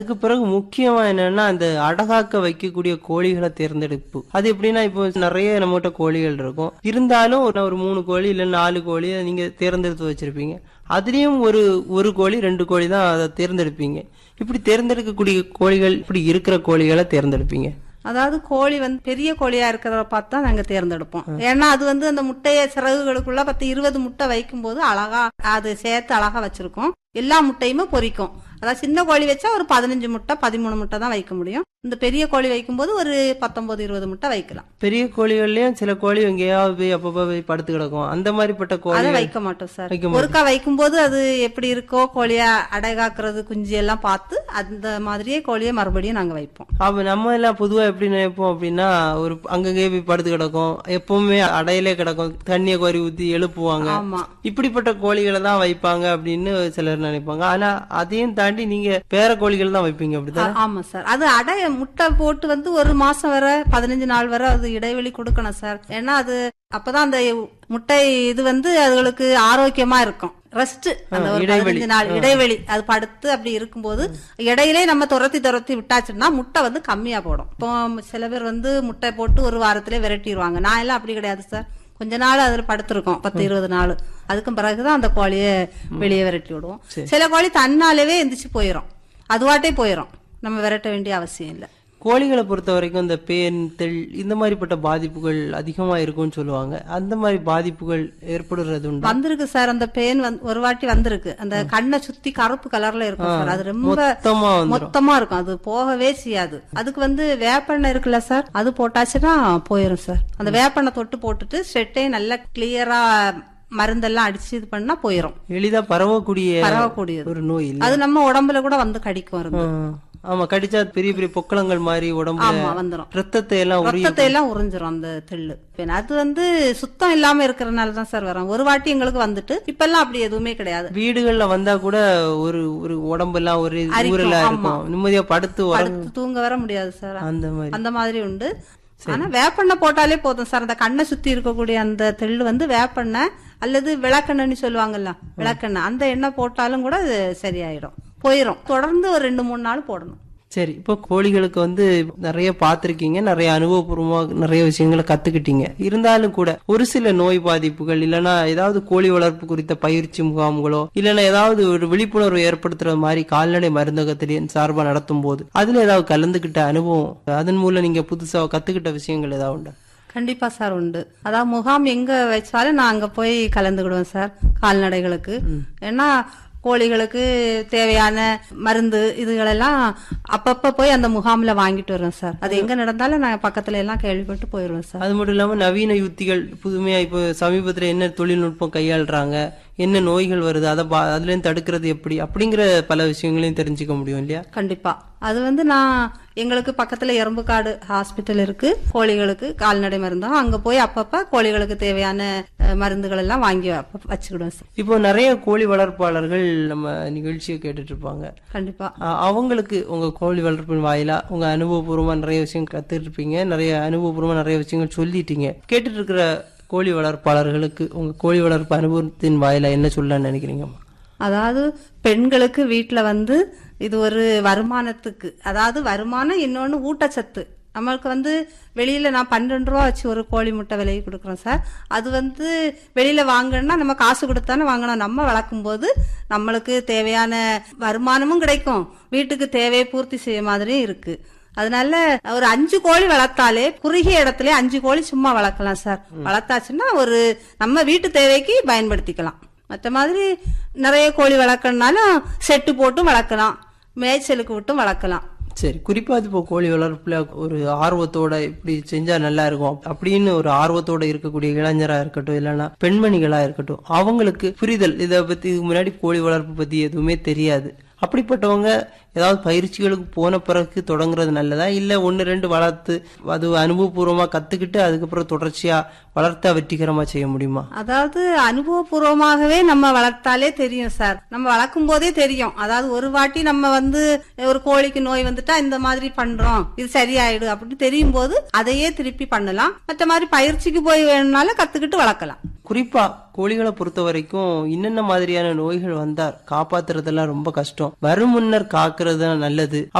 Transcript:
அதுக்கு பிறகு முக்கியமா என்னன்னா அந்த அடகாக்க வைக்கக்கூடிய கோழிகளை தேர்ந்தெடுப்பு அது எப்படின்னா இப்போ நிறைய நம்மகிட்ட கோழிகள் இருக்கும் இருந்தாலும் ஒரு ஒரு மூணு கோழி இல்ல நாலு கோழி நீங்க தேர்ந்தெடுத்து வச்சிருப்பீங்க அதுலயும் ஒரு ஒரு கோழி ரெண்டு கோழி தான் அதை தேர்ந்தெடுப்பீங்க இப்படி தேர்ந்தெடுக்கக்கூடிய கோழிகள் இப்படி இருக்கிற கோழிகளை தேர்ந்தெடுப்பீங்க அதாவது கோழி வந்து பெரிய கோழியா இருக்கிறத பார்த்து தான் நாங்க தேர்ந்தெடுப்போம் ஏன்னா அது வந்து அந்த முட்டைய சிறகுகளுக்குள்ள பத்து இருபது முட்டை வைக்கும் போது அழகா அது சேர்த்து அழகா வச்சிருக்கோம் எல்லா முட்டையுமே பொரிக்கும் அதாவது சின்ன கோழி வச்சா ஒரு பதினஞ்சு முட்டை பதிமூணு முட்டை தான் வைக்க முடியும் இந்த பெரிய கோழி வைக்கும்போது ஒரு பத்தொன்பது இருபது முட்டை வைக்கலாம் பெரிய கோழிகள்லயும் சில கோழி எங்கேயாவது போய் அப்பப்ப போய் படுத்து கிடக்கும் அந்த மாதிரிப்பட்ட அதை கோழி வைக்க மாட்டோம் சார் வைக்க மாட்டோம். ஒருக்கா வைக்கும்போது அது எப்படி இருக்கோ கோழியா அடைகாக்குறது குஞ்சு எல்லாம் பார்த்து அந்த மாதிரியே கோழியை மறுபடியும் நாங்க வைப்போம் அப்ப நம்ம எல்லாம் பொதுவா எப்படி நினைப்போம் அப்படின்னா ஒரு அங்கங்கே போய் படுத்து கிடக்கும் எப்பவுமே அடையிலே கிடக்கும் தண்ணியை கோரி ஊத்தி எழுப்புவாங்க ஆமா இப்படிப்பட்ட கோழிகளை தான் வைப்பாங்க அப்படின்னு சிலர் நினைப்பாங்க ஆனா அதையும் தாண்டி நீங்க பேர கோழிகள் தான் வைப்பீங்க அப்படிதான் ஆ- ஆமா சார் அது அடை முட்டை போட்டு வந்து ஒரு மாசம் வரை பதினஞ்சு நாள் வரை அது இடைவெளி கொடுக்கணும் சார் ஏன்னா அது அப்பதான் அந்த முட்டை இது வந்து அதுகளுக்கு ஆரோக்கியமா இருக்கும் ரெஸ்ட் அந்த ஒரு இடைவெளி. பதினஞ்சு நாள் இடைவெளி அது படுத்து அப்படி இருக்கும்போது இடையிலே நம்ம துரத்தி துரத்தி விட்டாச்சுன்னா முட்டை வந்து கம்மியா போடும் இப்போ சில பேர் வந்து முட்டை போட்டு ஒரு வாரத்திலே விரட்டிடுவாங்க நான் எல்லாம் அப்படி கிடையாது சார் கொஞ்ச நாள் அதுல படுத்திருக்கோம் பத்து இருபது நாள் அதுக்கும் பிறகுதான் அந்த கோழியை வெளியே விரட்டி விடுவோம் சில கோழி தன்னாலவே எந்திரிச்சு போயிடும் அதுவாட்டே போயிடும் நம்ம விரட்ட வேண்டிய அவசியம் இல்லை கோழிகளை பொறுத்த வரைக்கும் இந்த பேன் தெள் இந்த மாதிரிப்பட்ட பாதிப்புகள் அதிகமா இருக்கும்னு சொல்லுவாங்க அந்த மாதிரி பாதிப்புகள் ஏற்படுறது உண்டு வந்திருக்கு சார் அந்த பேன் வந்து ஒரு வாட்டி வந்திருக்கு அந்த கண்ணை சுத்தி கருப்பு கலர்ல இருக்கும் சார் அது ரொம்ப மொத்தமா வந்துரும் மொத்தமா இருக்கும் அது போகவே செய்யாது அதுக்கு வந்து வேப்பெண்ணெய் இருக்குல்ல சார் அது போட்டாச்சுன்னா போயிரும் சார் அந்த வேப்பெண்ணெய் தொட்டு போட்டுட்டு ஸ்வெட்டையும் நல்லா கிளியரா மருந்தெல்லாம் அடிச்சு இது பண்ணா போயிரும் எளிதா பரவக்கூடிய பரவக்கூடியது ஒரு நோய் இல்ல அது நம்ம உடம்புல கூட வந்து கடிக்கும் இருந்து ஆ. ஆமா கடிச்சா பெரிய பெரிய பொக்களங்கள் மாதிரி உடம்புல ஆமா வந்துரும் ரத்தத்தை எல்லாம் உரிய ரத்தத்தை எல்லாம் உறிஞ்சிரும் அந்த தெள்ளு பின்ன அது வந்து சுத்தம் இல்லாம இருக்கிறதுனால தான் சார் வரும் ஒரு வாட்டி எங்களுக்கு வந்துட்டு இப்ப எல்லாம் அப்படி எதுவுமே கிடையாது வீடுகள்ல வந்தா கூட ஒரு ஒரு உடம்பெல்லாம் ஒரு அரிக்கும், ஊரெல்லாம் ஆமா. இருக்கும் நிம்மதியா படுத்து உறங்க படுத்து தூங்க வர முடியாது சார் அந்த மாதிரி அந்த மாதிரி உண்டு ஆனா வேப்பெண்ணெய் போட்டாலே போதும் சார் அந்த கண்ணை சுத்தி இருக்கக்கூடிய அந்த தெள்ளு வந்து வேப்பெண்ணெய் அல்லது விளக்கெண்ணெய்னு சொல்லுவாங்கல்ல விளக்கெண்ணெய் அந்த எண்ணெய் போட்டாலும் கூட அது சரியாயிடும் போயிடும் தொடர்ந்து ஒரு ரெண்டு மூணு நாள் போடணும் சரி இப்போ கோழிகளுக்கு வந்து நிறைய பார்த்திருக்கீங்க நிறைய அனுபவபூர்வமா நிறைய விஷயங்களை கத்துக்கிட்டீங்க இருந்தாலும் கூட ஒரு சில நோய் பாதிப்புகள் இல்லனா ஏதாவது கோழி வளர்ப்பு குறித்த பயிற்சி முகாம்களோ இல்லனா ஏதாவது ஒரு விழிப்புணர்வு ஏற்படுத்துற மாதிரி கால்நடை மருந்தகத்திலேயே சார்பா நடத்தும் போது அதுல ஏதாவது கலந்துகிட்ட அனுபவம் அதன் மூலம் நீங்க புதுசா கத்துக்கிட்ட விஷயங்கள் ஏதாவது உண்டா கண்டிப்பா சார் உண்டு அதாவது முகாம் எங்க வச்சாலும் நான் அங்க போய் கலந்துக்கிடுவேன் சார் கால்நடைகளுக்கு ஏன்னா கோழிகளுக்கு தேவையான மருந்து இதுகளெல்லாம் அப்பப்ப போய் அந்த முகாம்ல வாங்கிட்டு வருவேன் சார் அது எங்க நடந்தாலும் நான் பக்கத்துல எல்லாம் கேள்விப்பட்டு போயிருவேன் சார் அது மட்டும் இல்லாம நவீன யுத்திகள் புதுமையா இப்போ சமீபத்துல என்ன தொழில்நுட்பம் கையாளுறாங்க என்ன நோய்கள் வருது அதை பா- அதுல இருந்து தடுக்கிறது எப்படி அப்படிங்கிற பல விஷயங்களையும் தெரிஞ்சுக்க முடியும் இல்லையா கண்டிப்பா அது வந்து நான் எங்களுக்கு பக்கத்துல எறும்புக்காடு ஹாஸ்பிட்டல் இருக்கு கோழிகளுக்கு கால்நடை மருந்தகம் அங்க போய் அப்பப்ப கோழிகளுக்கு தேவையான அஹ், மருந்துகள் எல்லாம் வாங்கி அப்ப வச்சுக்கிடுவேன் சார் இப்போ நிறைய கோழி வளர்ப்பாளர்கள் நம்ம நிகழ்ச்சியை கேட்டுட்டு இருப்பாங்க கண்டிப்பா அ- அவங்களுக்கு உங்க கோழி வளர்ப்பின் வாயிலா உங்க அனுபவபூர்வமா நிறைய விஷயம் கத்துட்டு இருப்பீங்க நிறைய அனுபவபூர்வமா நிறைய விஷயங்கள் சொல்லிட்டீங்க கேட்டுட்டு இருக்கிற கோழி வளர்ப்பாளர்களுக்கு உங்க கோழி வளர்ப்பு அனுபவத்தின் வாயிலா என்ன சொல்லலாம்னு நினைக்கிறீங்கம்மா அதாவது பெண்களுக்கு வீட்ல வந்து இது ஒரு வருமானத்துக்கு அதாவது வருமானம் இன்னொன்னு ஊட்டச்சத்து நம்மளுக்கு வந்து வெளியில நான் பன்னெண்டு ரூபா வச்சு ஒரு கோழி முட்டை விலைக்கு கொடுக்குறோம் சார் அது வந்து வெளியில வாங்கணும்னா நம்ம காசு கொடுத்தானே வாங்கணும் நம்ம வளர்க்கும் போது நம்மளுக்கு தேவையான வருமானமும் கிடைக்கும் வீட்டுக்கு தேவையை பூர்த்தி செய்ய மாதிரியும் இருக்கு அதனால ஒரு அஞ்சு கோழி வளர்த்தாலே குறுகிய இடத்துல அஞ்சு கோழி சும்மா வளர்க்கலாம் சார் வளர்த்தாச்சுன்னா ஒரு நம்ம வீட்டு தேவைக்கு பயன்படுத்திக்கலாம் மற்ற மாதிரி நிறைய கோழி வளர்க்கறனாலும் செட்டு போட்டும் வளர்க்கலாம் மேய்ச்சலுக்கு விட்டும் வளர்க்கலாம் சரி குறிப்பா இது இப்போ கோழி வளர்ப்புல ஒரு ஆர்வத்தோட இப்படி செஞ்சா நல்லா இருக்கும் அப்படின்னு ஒரு ஆர்வத்தோட இருக்கக்கூடிய இளைஞரா இருக்கட்டும் இல்லைன்னா பெண்மணிகளா இருக்கட்டும் அவங்களுக்கு புரிதல் இதை பத்தி இதுக்கு முன்னாடி கோழி வளர்ப்பு பத்தி எதுவுமே தெரியாது அப்படிப்பட்டவங்க ஏதாவது பயிற்சிகளுக்கு போன பிறகு தொடங்குறது நல்லதா இல்ல ஒன்னு ரெண்டு வளர்த்து அது அனுபவபூர்வமா கத்துக்கிட்டு அதுக்கப்புறம் தொடர்ச்சியா வளர்த்தா வெற்றிகரமா செய்ய முடியுமா அதாவது அனுபவபூர்வமாகவே நம்ம வளர்த்தாலே தெரியும் சார் நம்ம வளர்க்கும் போதே தெரியும் அதாவது ஒரு வாட்டி நம்ம வந்து ஒரு கோழிக்கு நோய் வந்துட்டா இந்த மாதிரி பண்றோம் இது சரியாயிடு அப்படின்னு தெரியும் போது அதையே திருப்பி பண்ணலாம் மற்ற மாதிரி பயிற்சிக்கு போய் வேணும்னாலும் கத்துக்கிட்டு வளர்க்கலாம் குறிப்பா கோழிகளை பொறுத்த வரைக்கும் என்னென்ன மாதிரியான நோய்கள் வந்தா காப்பாத்துறதெல்லாம் ரொம்ப கஷ்டம் வரும் முன்னர் காக்குறது தான் நல்லது